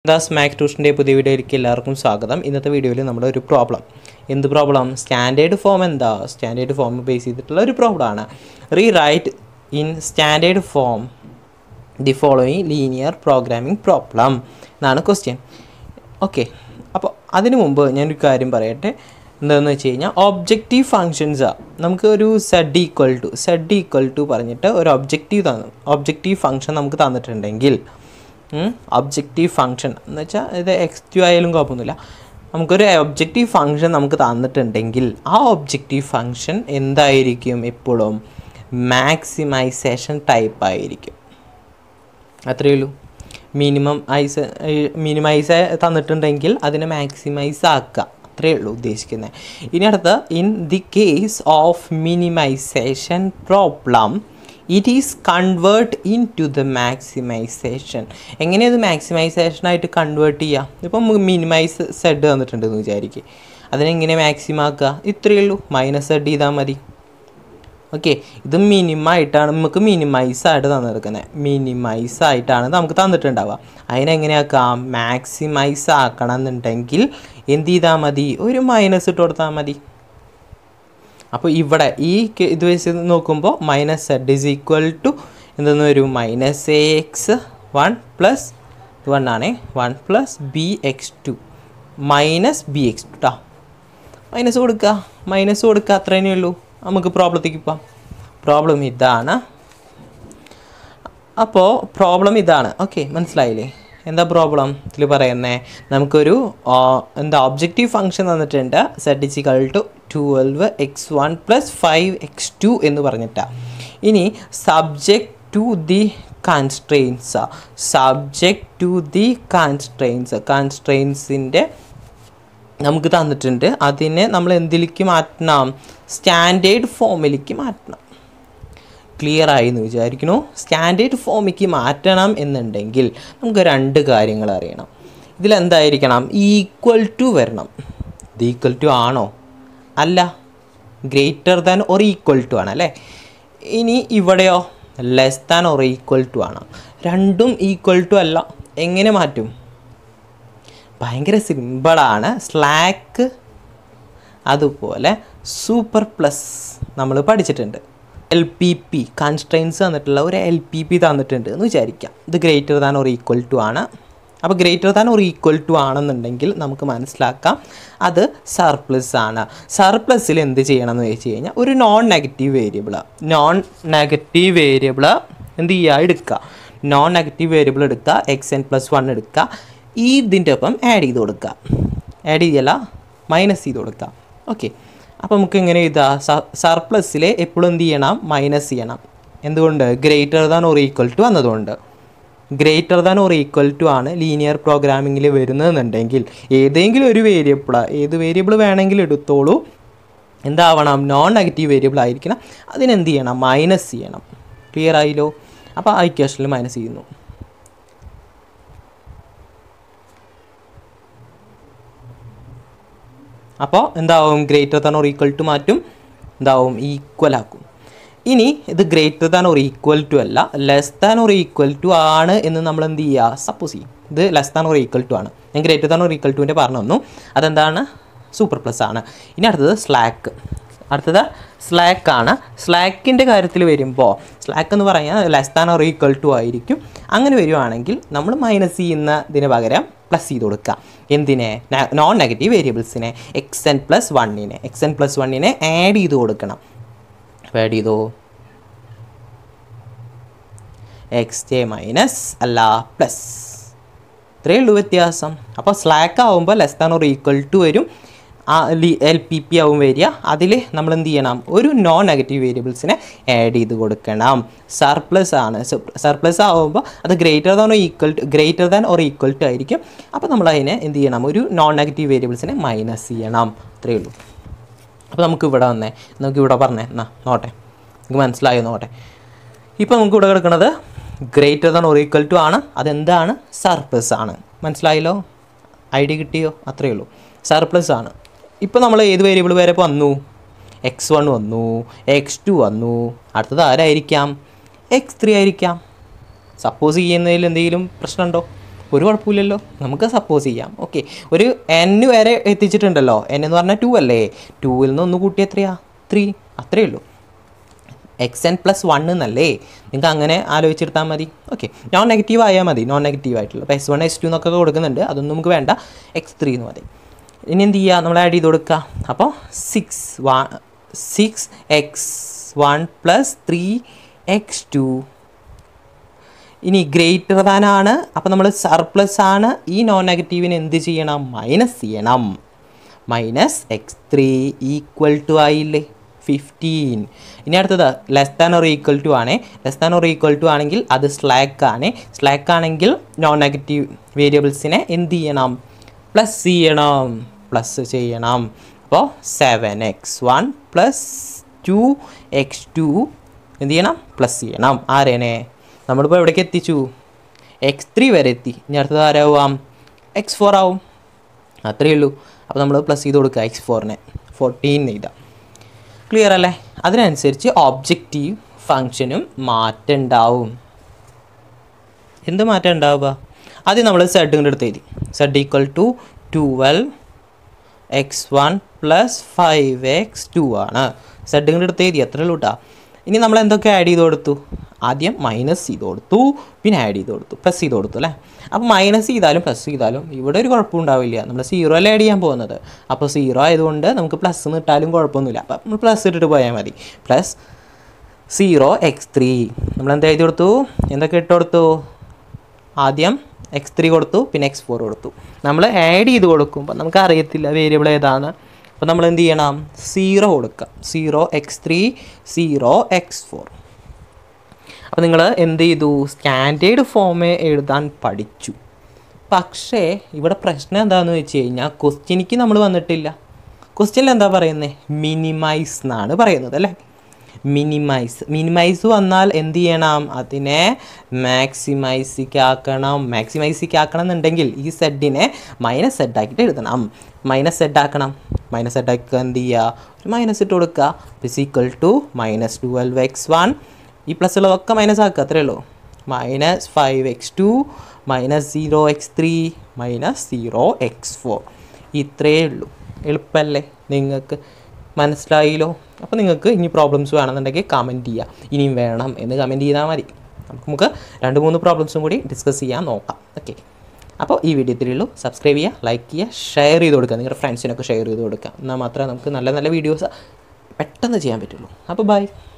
Das Mac ട്യൂഷൻ്റെ പുതിയ വീഡിയോയിലേക്ക് എല്ലാവർക്കും സ്വാഗതം ഇന്നത്തെ വീഡിയോയിൽ നമ്മുടെ ഒരു പ്രോബ്ലം എന്ത് പ്രോബ്ലം സ്റ്റാൻഡേർഡ് ഫോം എന്താ സ്റ്റാൻഡേർഡ് ഫോം ബേസ് ചെയ്തിട്ടുള്ള ഒരു പ്രോബ്ലമാണ് rewrite in standard form the following linear programming problem എന്നാണ് ക്വസ്റ്റ്യൻ ഓക്കെ അപ്പോൾ അതിനു മുമ്പ് ഞാനൊരു കാര്യം പറയട്ടെ എന്താണെന്ന് വെച്ച് കഴിഞ്ഞാൽ ഒബ്ജക്റ്റീവ് ഫങ്ഷൻസാണ് നമുക്ക് ഒരു Z equal to Z equal to പറഞ്ഞിട്ട് ഒരു ഒബ്ജക്റ്റീവ് തന്നു ഒബ്ജക്റ്റീവ് ഫങ്ഷൻ നമുക്ക് തന്നിട്ടുണ്ടെങ്കിൽ ഒബ്ജക്റ്റീവ് ഫങ്ഷൻ എന്ന് വെച്ചാൽ ഇത് എക്സ് ടു ആയാലും കുഴപ്പമൊന്നുമില്ല നമുക്കൊരു ഒബ്ജക്റ്റീവ് ഫങ്ഷൻ നമുക്ക് തന്നിട്ടുണ്ടെങ്കിൽ ആ ഒബ്ജക്റ്റീവ് ഫങ്ഷൻ എന്തായിരിക്കും എപ്പോഴും മാക്സിമൈസേഷൻ ടൈപ്പ് ആയിരിക്കും അത്രയേ ഉള്ളൂ മിനിമം ഐസ് മിനിമൈസ് തന്നിട്ടുണ്ടെങ്കിൽ അതിനെ മാക്സിമൈസ് ആക്കുക അത്രയേ ഉള്ളൂ ഉദ്ദേശിക്കുന്നത് ഇനി അടുത്ത in the case of minimisation problem it is convert in to the maximisation എങ്ങനെയത് മാക്സിമൈസേഷൻ ആയിട്ട് കൺവേർട്ട് ചെയ്യുക ഇപ്പം മിനിമൈസ് സെഡ് തന്നിട്ടുണ്ടെന്ന് വിചാരിക്കുക അതിനെങ്ങനെ മാക്സിമം ആക്കുക ഇത്രയേ ഉള്ളൂ മൈനസ് സെഡ് ചെയ്താൽ മതി ഓക്കെ ഇത് മിനിമായിട്ടാണ് നമുക്ക് മിനിമൈസ് ആയിട്ട് തന്നിരിക്കുന്നത് മിനിമൈസ് ആയിട്ടാണ് നമുക്ക് തന്നിട്ടുണ്ടാവുക അതിനെങ്ങനെയാക്കാം മാക്സിമൈസ് ആക്കണം എന്നുണ്ടെങ്കിൽ എന്ത് ചെയ്താൽ മതി ഒരു മൈനസ് ഇട്ട് കൊടുത്താൽ മതി അപ്പോൾ ഇവിടെ ഈ കെ- ഇത് വെച്ച് നോക്കുമ്പോൾ minus Z is equal to എന്തെന്ന് വരും minus A X one plus one ആണേ one plus B X two minus B X two കേട്ടോ മൈനസ് കൊടുക്കുക മൈനസ് കൊടുക്കുക അത്ര തന്നെ ഉള്ളൂ നമുക്ക് പ്രോബ്ലത്തേക്ക് പോവാം പ്രോബ്ലം ഇതാണ് അപ്പോൾ പ്രോബ്ലം ഇതാണ് ഓക്കെ മനസ്സിലായില്ലേ എന്താ പ്രോബ്ലം ഇതിൽ പറയുന്നത് നമുക്കൊരു ആ, എന്താ ഒബ്ജക്റ്റീവ് ഫംഗ്ഷൻ തന്നിട്ടുണ്ട് സെറ്റ് ഇച്ചിക്കൽ to twelve X one plus five X two എന്ന് പറഞ്ഞിട്ടാണ് ഇനി subject to the constraints subject to the constraints കൺസ്ട്രെയിൻസിൻ്റെ നമുക്ക് തന്നിട്ടുണ്ട് അതിനെ നമ്മൾ എന്തിലേക്ക് മാറ്റണം സ്റ്റാൻഡേർഡ് ഫോമിലേക്ക് മാറ്റണം ക്ലിയർ ആയി എന്ന് വിചാരിക്കുന്നു സ്റ്റാൻഡേർഡ് ഫോമിലേക്ക് മാറ്റണം എന്നുണ്ടെങ്കിൽ നമുക്ക് രണ്ട് കാര്യങ്ങൾ അറിയണം ഇതിലെന്തായിരിക്കണം ഈക്വൽ ടു വരണം ഇത് ഈക്വൽ ടു ആണോ അല്ല greater than or equal to ആണ് അല്ലേ ഇനി ഇവിടെയോ less than or equal to ആണ് രണ്ടും ഈക്വൽ ടു അല്ല എങ്ങനെ മാറ്റും ഭയങ്കര സിമ്പിളാണ് സ്ലാക്ക് അതുപോലെ സൂപ്പർ പ്ലസ് നമ്മൾ പഠിച്ചിട്ടുണ്ട് എൽ പി പി കൺസ്ട്രെയിൻസ് തന്നിട്ടുള്ള ഒരു എൽ പി പി തന്നിട്ടുണ്ട് എന്ന് വിചാരിക്കാം ഇത് greater than or equal to ആണ് അപ്പോൾ greater than or equal to ആണെന്നുണ്ടെങ്കിൽ നമുക്ക് മനസ്സിലാക്കാം അത് സർപ്ലസ് ആണ് സർപ്ലസിൽ എന്ത് ചെയ്യണം എന്ന് വെച്ച് കഴിഞ്ഞാൽ ഒരു non negative variable non negative variable എന്ത് ചെയ്യുക എടുക്കുക നോൺ നെഗറ്റീവ് വേരിയബിൾ എടുക്കുക എക്സ് എൻ പ്ലസ് വൺ എടുക്കുക ഈ ഇതിൻ്റെ ഒപ്പം ആഡ് ചെയ്ത് കൊടുക്കുക ആഡ് ചെയ്യല്ല മൈനസ് ചെയ്ത് കൊടുക്കുക ഓക്കെ അപ്പോൾ നമുക്ക് എങ്ങനെ എഴുതുക സർപ്ലസിൽ എപ്പോഴും എന്ത് ചെയ്യണം മൈനസ് ചെയ്യണം എന്തുകൊണ്ട് greater than or equal to വന്നതുകൊണ്ട് greater than or equal to ആണ് ലീനിയർ പ്രോഗ്രാമിങ്ങിൽ വരുന്നതെന്നുണ്ടെങ്കിൽ ഏതെങ്കിലും ഒരു വേരിയബിൾ ഏത് വേരിയബിൾ വേണമെങ്കിലും എടുത്തോളൂ എന്താവണം നോൺ നെഗറ്റീവ് വേരിയബിൾ ആയിരിക്കണം അതിനെന്ത് ചെയ്യണം മൈനസ് ചെയ്യണം ക്ലിയർ ആയില്ലോ അപ്പോൾ ആ ഇക്വേഷനിൽ മൈനസ് ചെയ്യുന്നു അപ്പോൾ എന്താവും greater than or equal to മാറ്റും എന്താവും ഈക്വൽ ആക്കും ഇനി ഇത് greater than or equal to അല്ല less than or equal to ആണ് എന്ന് നമ്മൾ എന്ത് ചെയ്യുക സപ്പോസ് ചെയ്യും ഇത് less than or equal to ആണ് ഞാൻ ഗ്രേറ്റർ ദാൻ ഓർ ഈക്വൽ ടുവിൻ്റെ പറഞ്ഞു തന്നു അതെന്താണ് സൂപ്പർ പ്ലസ് ആണ് ഇനി അടുത്തത് സ്ലാക്ക് അടുത്തത് സ്ലാക്ക് ആണ് സ്ലാക്കിൻ്റെ കാര്യത്തിൽ വരുമ്പോൾ സ്ലാക്ക് എന്ന് പറഞ്ഞാൽ less than or equal to ആയിരിക്കും അങ്ങനെ വരുവാണെങ്കിൽ നമ്മൾ മൈനസ് ചെയ്യുന്നതിന് പകരം പ്ലസ് ചെയ്ത് കൊടുക്കുക എന്തിനെ നോൺ നെഗറ്റീവ് വേരിയബിൾസിനെ എക്സ് എൻ പ്ലസ് വണ്ണിനെ എക്സ് എൻ പ്ലസ് വണ്ണിനെ ആഡ് ചെയ്ത് കൊടുക്കണം ആഡ് ചെയ്തോ എക്സ് ജെ മൈനസ് അല്ല പ്ലസ് ഇത്രയേ ഉള്ളൂ വ്യത്യാസം അപ്പോൾ സ്ലാക്ക് ആവുമ്പോൾ less than or equal to വരും ആ എൽ പി പി ആവും വരിക അതിൽ നമ്മൾ എന്ത് ചെയ്യണം ഒരു നോൺ നെഗറ്റീവ് വേരിയബിൾസിനെ ആഡ് ചെയ്ത് കൊടുക്കണം സർപ്ലസ് ആണ് സർപ്ലസ് ആവുമ്പോൾ അത് greater than or equal to greater than or equal to ആയിരിക്കും അപ്പോൾ നമ്മൾ അതിനെ എന്ത് ചെയ്യണം ഒരു നോൺ നെഗറ്റീവ് വേരിയബിൾസിനെ മൈനസ് ചെയ്യണം അത്രയേ ഉള്ളൂ അപ്പോൾ നമുക്ക് ഇവിടെ വന്നേ നമുക്ക് ഇവിടെ പറഞ്ഞേ എന്നാ നോട്ടെ നിങ്ങൾക്ക് മനസ്സിലായോ നോട്ടെ ഇപ്പോൾ നമുക്ക് ഇവിടെ കിടക്കുന്നത് greater than or equal to ആണ് അതെന്താണ് സർപ്ലസ് ആണ് മനസ്സിലായല്ലോ ഐഡിയ കിട്ടിയോ അത്രയേ ഉള്ളൂ സർപ്ലസ് ആണ് ഇപ്പോൾ നമ്മൾ ഏത് വേരിയബിൾ വരെ ഇപ്പോൾ വന്നു എക്സ് വൺ വന്നു എക്സ് ടു വന്നു അടുത്തത് ആരായിരിക്കാം എക്സ് ത്രീ ആയിരിക്കാം സപ്പോസ് ചെയ്യുന്നതിൽ എന്തെങ്കിലും പ്രശ്നമുണ്ടോ ഒരു കുഴപ്പമില്ലല്ലോ നമുക്ക് സപ്പോസ് ചെയ്യാം ഓക്കെ ഒരു എൻ വരെ എത്തിച്ചിട്ടുണ്ടല്ലോ എൻ എന്ന് പറഞ്ഞാൽ ടു അല്ലേ ടൂവിൽ നിന്ന് ഒന്ന് കൂട്ടി എത്രയാ ത്രീ അത്രയേ ഉള്ളൂ എക്സ് എൻ പ്ലസ് വൺ എന്നല്ലേ നിങ്ങൾക്ക് അങ്ങനെ ആലോചിച്ചെടുത്താൽ മതി ഓക്കെ നോൺ നെഗറ്റീവ് ആയാൽ മതി നോൺ നെഗറ്റീവ് ആയിട്ടുള്ള അപ്പോൾ എസ് വൺ എസ് ടു എന്നൊക്കെ കൊടുക്കുന്നുണ്ട് അതൊന്നും നമുക്ക് വേണ്ട എക്സ് ത്രീ എന്ന് മതി ഇനി എന്ത് ചെയ്യുക നമ്മൾ ആഡ് ചെയ്ത് കൊടുക്കുക അപ്പോൾ six one six X one plus three X two ഇനി ഗ്രേറ്റർ ദാൻ ആണ് അപ്പോൾ നമ്മൾ സർപ്ലസ് ആണ് ഈ നോൺ നെഗറ്റീവിന് എന്ത് ചെയ്യണം മൈനസ് ചെയ്യണം minus x three equal to ആയില്ലേ ഫിഫ്റ്റീൻ ഇനി അടുത്തത് less than or equal to ആണേ less than or equal to ആണെങ്കിൽ അത് സ്ലാക്ക് ആണ് സ്ലാക്ക് ആണെങ്കിൽ നോൺ നെഗറ്റീവ് വേരിയബിൾസിനെ എന്ത് ചെയ്യണം പ്ലസ് ചെയ്യണം പ്ലസ് ചെയ്യണം അപ്പോൾ seven X one plus two X two എന്ത് ചെയ്യണം പ്ലസ് ചെയ്യണം ആരേനെ നമ്മളിപ്പോൾ എവിടേക്ക് എത്തിച്ചു എക്സ് ത്രീ വരെ എത്തി ഇനി അടുത്തത് ആരാവാം എക്സ് ഫോർ ആവും അത്രയേ ഉള്ളൂ അപ്പോൾ നമ്മൾ പ്ലസ് ചെയ്ത് കൊടുക്കുക എക്സ് ഫോറിനെ ഫോർട്ടീൻ എഴുതാം ക്ലിയർ അല്ലേ അതിനനുസരിച്ച് ഓബ്ജക്റ്റീവ് ഫങ്ഷനും മാറ്റം ഉണ്ടാവും എന്ത് മാറ്റം ഉണ്ടാവുക ആദ്യം നമ്മൾ സെഡ് ഇങ്ങോട്ട് എടുത്ത് എഴുതി Z equal to twelve X one plus five X two ആണ് സെഡ് ഇങ്ങോട്ട് എടുത്ത് എഴുതി എത്ര ഉള്ളൂട്ടാ ഇനി നമ്മൾ എന്തൊക്കെ ആഡ് ചെയ്ത് കൊടുത്തു ആദ്യം മൈനസ് ചെയ്ത് കൊടുത്തു പിന്നെ ആഡ് ചെയ്ത് കൊടുത്തു പ്ലസ് ചെയ്ത് കൊടുത്തു അല്ലേ അപ്പോൾ മൈനസ് ചെയ്താലും പ്ലസ് ചെയ്താലും ഇവിടെ ഒരു കുഴപ്പം ഉണ്ടാവില്ല നമ്മൾ സീറോ അല്ലേ ആഡ് ചെയ്യാൻ പോകുന്നത് അപ്പോൾ സീറോ ആയതുകൊണ്ട് നമുക്ക് പ്ലസ് എന്ന് ഇട്ടാലും കുഴപ്പമൊന്നുമില്ല അപ്പോൾ നമ്മൾ പ്ലസ് ഇട്ടിട്ട് പോയാൽ മതി പ്ലസ് സീറോ എക്സ് ത്രീ നമ്മൾ എന്താ എഴുതി കൊടുത്തു എന്തൊക്കെ ഇട്ട് കൊടുത്തു ആദ്യം എക്സ് ത്രീ കൊടുത്തു പിന്നെ എക്സ് ഫോർ കൊടുത്തു നമ്മൾ ആഡ് ചെയ്ത് കൊടുക്കുമ്പോൾ നമുക്ക് അറിയത്തില്ല വേരിയബിൾ ഏതാണ് അപ്പോൾ നമ്മൾ എന്ത് ചെയ്യണം സീറോ കൊടുക്കുക zero X three zero X four അപ്പോൾ നിങ്ങൾ എന്ത് ചെയ്തു സ്റ്റാൻഡേർഡ് ഫോമേ എഴുതാൻ പഠിച്ചു പക്ഷേ ഇവിടെ പ്രശ്നം എന്താണെന്ന് വെച്ച് കഴിഞ്ഞാൽ ക്വസ്റ്റ്യനിക്ക് നമ്മൾ വന്നിട്ടില്ല ക്വസ്റ്റ്യനിൽ എന്താ പറയുന്നത് മിനിമൈസ് എന്നാണ് പറയുന്നത് അല്ലേ മിനിമൈസ് മിനിമൈസ് വന്നാൽ എന്ത് ചെയ്യണം അതിനെ മാക്സിമൈസിക്ക് ആക്കണം മാക്സിമൈസിക്ക് ആക്കണം എന്നുണ്ടെങ്കിൽ ഈ സെഡിനെ മൈനസ് സെഡ് ആക്കിയിട്ട് എഴുതണം മൈനസ് സെഡ് ആക്കണം മൈനസ് സെഡ് ആക്കുക എന്ത് ചെയ്യുക ഒരു മൈനസ് ഇട്ട് കൊടുക്കുക physical to minus twelve X one ഈ പ്ലസ് ഉള്ളതൊക്കെ മൈനസ് ആക്കുക അത്രയേ ഉള്ളൂ minus five X two minus zero X three minus zero X four ഇത്രയേ ഉള്ളൂ എളുപ്പമല്ലേ നിങ്ങൾക്ക് മനസ്സിലായില്ലോ അപ്പോൾ നിങ്ങൾക്ക് ഇനി പ്രോബ്ലംസ് വേണമെന്നുണ്ടെങ്കിൽ കമൻറ്റ് ചെയ്യുക ഇനിയും വേണം എന്ന് കമൻറ്റ് ചെയ്താൽ മതി നമുക്ക് നമുക്ക് രണ്ട് മൂന്ന് പ്രോബ്ലംസും കൂടി ഡിസ്കസ് ചെയ്യാൻ നോക്കാം ഓക്കെ അപ്പോൾ ഈ വീഡിയോ ഇത്രയേ ഉള്ളൂ സബ്സ്ക്രൈബ് ചെയ്യുക ലൈക്ക് ചെയ്യുക ഷെയർ ചെയ്ത് കൊടുക്കുക നിങ്ങളുടെ ഫ്രണ്ട്സിനൊക്കെ ഷെയർ ചെയ്ത് കൊടുക്കുക എന്നാൽ മാത്രമേ നമുക്ക് നല്ല നല്ല വീഡിയോസ് പെട്ടെന്ന് ചെയ്യാൻ പറ്റുള്ളൂ അപ്പോൾ ബൈ